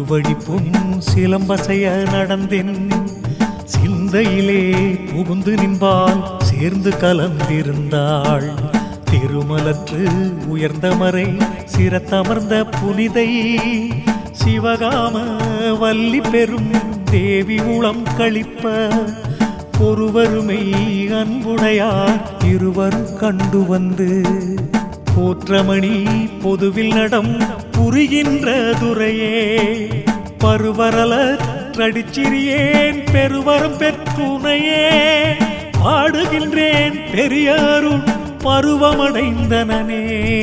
திருவடி பொன் சிலம்பசைய நடந்தென் சிந்தையிலே புகுந்து நின்பால் சேர்ந்து கலந்திருந்தாள் திருமலற்று உயர்ந்த மறை சிரத்தமர்ந்த புனிதை சிவகாம வள்ளி பெரும் தேவி உளம் கழிப்ப ஒருவருமை அன்புடையார் இருவரும் கண்டு வந்து போற்றமணி பொதுவில் நடம் புரிகின்ற துறையே பருவரல றடிச்சிறியேன் பெருவரம் பெற்றுனையே பாடுகின்றேன் பெரியாருள் பருவமடைந்தனனே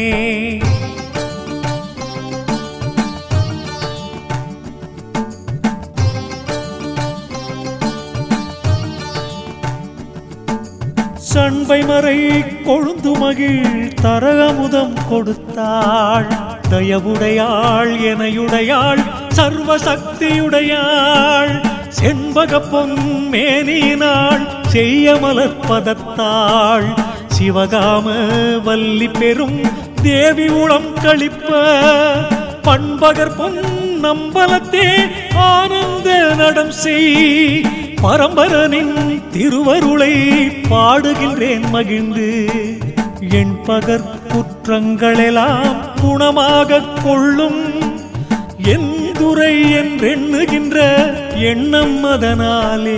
சண்பை மறை கொழுந்து மகிழ் தரகமுதம் கொடுத்தாள் தயவுடையாள் எனையுடையாள் சர்வ சக்தியுடையாள் செண்பக பொன் மேனினாள் செய்ய மலர்பதத்தாள் சிவகாம வள்ளி பெரும் தேவி உளம் கழிப்ப பண்பகர் பொன் நம்பலத்தே ஆனந்த நடம் செய் பரம்பரனின் திருவருளை பாடுகின்றேன் மகிழ்ந்து என் பகற் குற்றங்களெல்லாம் குணமாக கொள்ளும் என் துறை என்றெண்ணுகின்ற எண்ணம் அதனாலே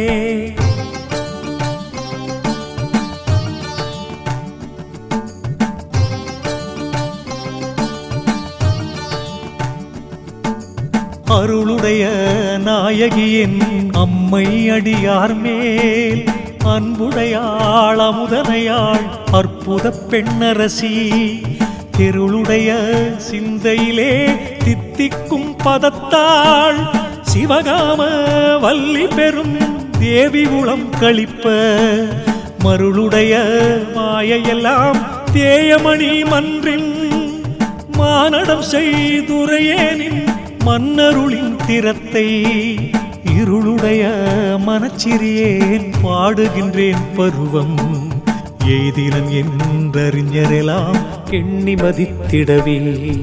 அருளுடைய நாயகியின் அம்மை அடியார் மேல் அன்புடையாள் அமுதனையாள் அற்புத பெண்ணரசி திருளுடைய சிந்தையிலே தித்திக்கும் பதத்தாள் சிவகாம வள்ளி பெரும் தேவி உளம் கழிப்ப மருளுடைய மாயையெல்லாம் தேயமணி மன்றின் மானடம் செய்துரையேனின் மன்னருளின் திறத்தை இருளுடைய மனச்சிறியேன் பாடுகின்றேன் பருவம் எய்தினன் என்றறிஞரெல்லாம் எண்ணி மதித்திடவே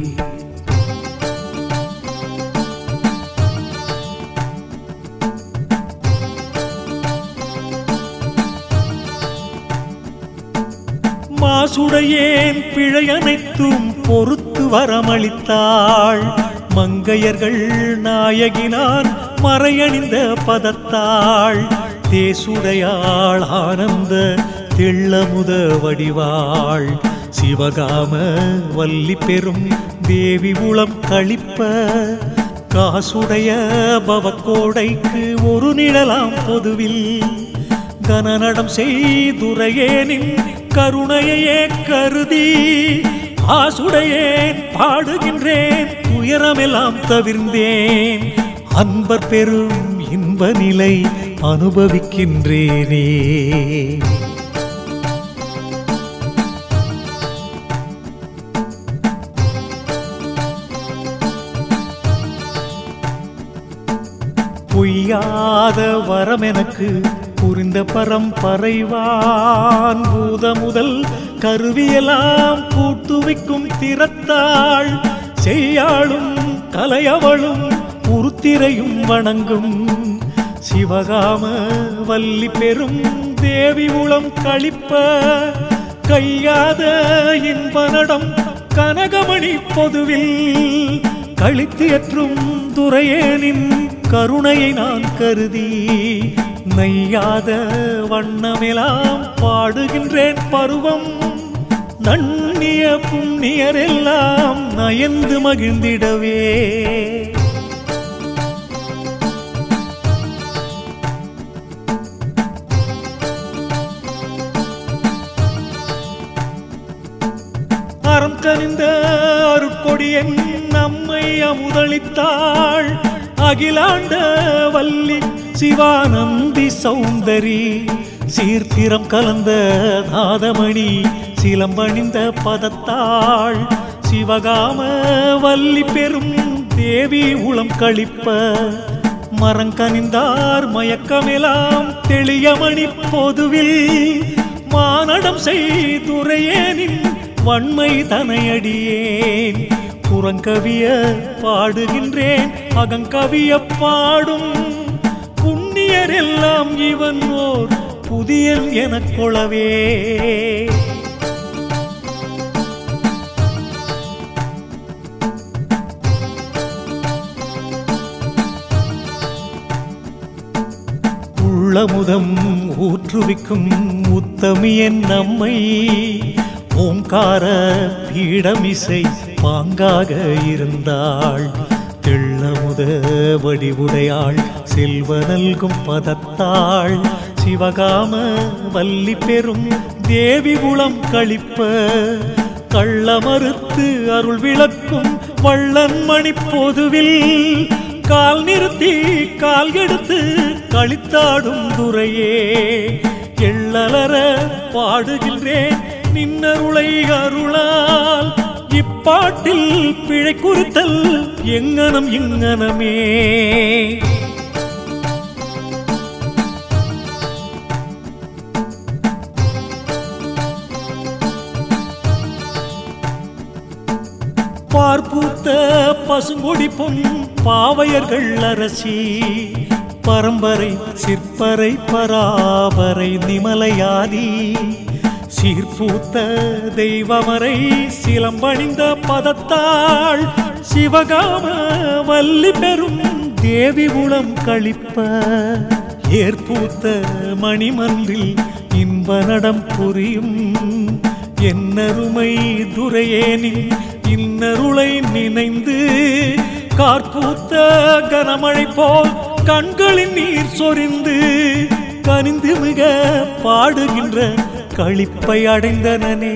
மாசுடையேன் பிழை அனைத்தும் பொறுத்து வரமளித்தாள் மங்கையர்கள் நாயகினான் மறையணிந்த பதத்தாள் தேசுடையாள் ஆனந்த தெள்ளமுத வடிவாள் சிவகாம வள்ளி பெரும் தேவி உளம் கழிப்ப காசுடைய பவக்கோடைக்கு ஒரு நிழலாம் பொதுவில் கனநடம் செய்துரையேனின் கருணையையே கருதி ஆசுடையேன் பாடுகின்றேன் துயரமெல்லாம் தவிர்ந்தேன் அன்பர் பெரும் இன்ப நிலை அனுபவிக்கின்றேனே பொய்யாத வரம் எனக்கு புரிந்த பரம்பரைவான் பூத முதல் கருவியெல்லாம் கூட்டுவிக்கும் திறத்தாள் செய்யாளும் கலையவளும் உருத்திரையும் வணங்கும் சிவகாம வள்ளி பெரும் தேவி உளம் கழிப்ப கையாத இன்பனடம் கனகமணி பொதுவில் கழித்தியற்றும் துரையேனின் கருணையை நான் கருதி நையாத வண்ணமெல்லாம் பாடுகின்றேன் பருவம் நன்னிய புண்ணியரெல்லாம் நயந்து மகிழ்ந்திடவே அறம் கனிந்த அருட்கொடியன் நம்மை அமுதளித்தாள் அகிலாண்ட வள்ளி சிவானந்தி சௌந்தரி சீர்த்திரம் கலந்த நாதமணி சிலம்பணிந்த பதத்தாள் சிவகாம வள்ளி பெரும் தேவி உளம் கழிப்ப மரங்கனிந்தார் மயக்கமெல்லாம் தெளியமணி பொதுவில் மானடம் செய்துரையேனின் வன்மை தனையடியேன் புறங்கவிய பாடுகின்றேன் அகங்கவிய பாடும் புண்ணியர் எல்லாம் இவன் ஓர் புதியல் எனக் கொளவே உள்ளமுதம் ஊற்றுவிக்கும் உத்தமியன் நம்மை ஓங்கார பீடமிசை பாங்காக இருந்தாள் தெள்ளமுத வடிவுடையாள் செல்வ நல்கும் பதத்தாள் சிவகாம வள்ளி பெறும் தேவி குளம் கழிப்ப கள்ள மறுத்து அருள் விளக்கும் வள்ளன் மணி பொதுவில் கால் நிறுத்தி கால் எடுத்து களித்தாடும் துறையே எள்ளலர பாடுகின்றேன் நின்னருளை அருளால் இப்பாட்டில் பிழை குறித்தல் எங்கனம் இங்கனமே பார்ப்பூத்த பசுங்கொடி பொன் பாவையர்கள் அரசி பரம்பரை சிற்பரை பராபரை நிமலையாதி சீர்பூத்த தெய்வமரை சிலம்பணிந்த பதத்தாள் சிவகாம வள்ளி பெறும் தேவி உளம் கழிப்ப ஏற்பூத்த மணிமன்றில் இன்ப நடம் புரியும் என்னருமை துரையேனில் இன்னருளை நினைந்து கார்பூத்த கனமழை போல் கண்களின் நீர் சொரிந்து கனிந்து மிக பாடுகின்ற களிப்பை அடைந்தனனே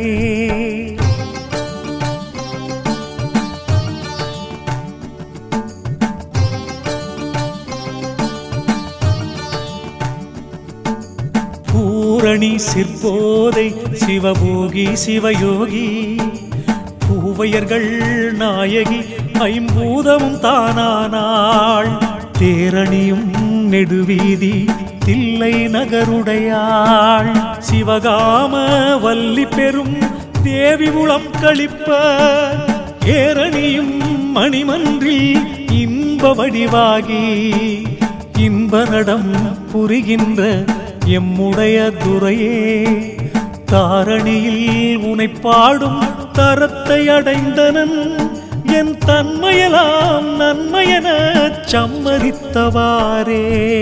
பூரணி சிற்போதை சிவபோகி சிவயோகி பூவையர்கள் நாயகி ஐம்பூதமும் தானானாள் தேரணியும் நெடுவீதி தில்லை நகருடையாள் சிவகாம வள்ளி பெறும் தேவி உளம் கழிப்ப ஏரணியும் மணிமன்றில் இன்ப வடிவாகி இன்ப நடம் புரிகின்ற எம்முடைய துறையே தாரணியில் உனை பாடும் தரத்தை அடைந்தனன் என் தன்மையெல்லாம் நன்மையென சம்மதித்தவாறே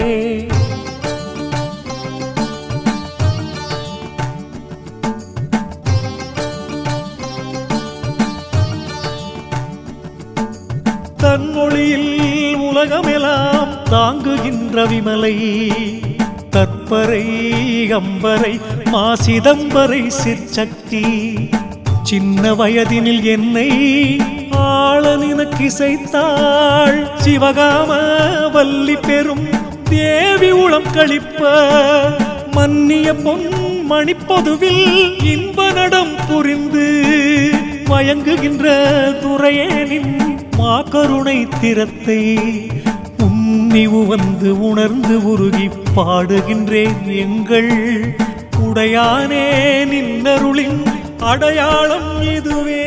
தன்மொழியில் உலகமெல்லாம் தாங்குகின்ற விமலை தற்பரை அம்பரை மாசிதம்பரை சிற்சக்தி சின்ன வயதினில் என்னை ஆள நினக்கு இசைத்தாள் சிவகாம வள்ளி பெறும் தேவி உளம் கழிப்ப மன்னிய பொன் மணிப்பொதுவில் இன்ப நடம் புரிந்து மயங்குகின்ற துறையேனின் மாக்கருணை திறத்தை உன்னிவு வந்து உணர்ந்து உருகி பாடுகின்றேன் எங்கள் உடையானே நின்னருளின் அடையாளம் இதுவே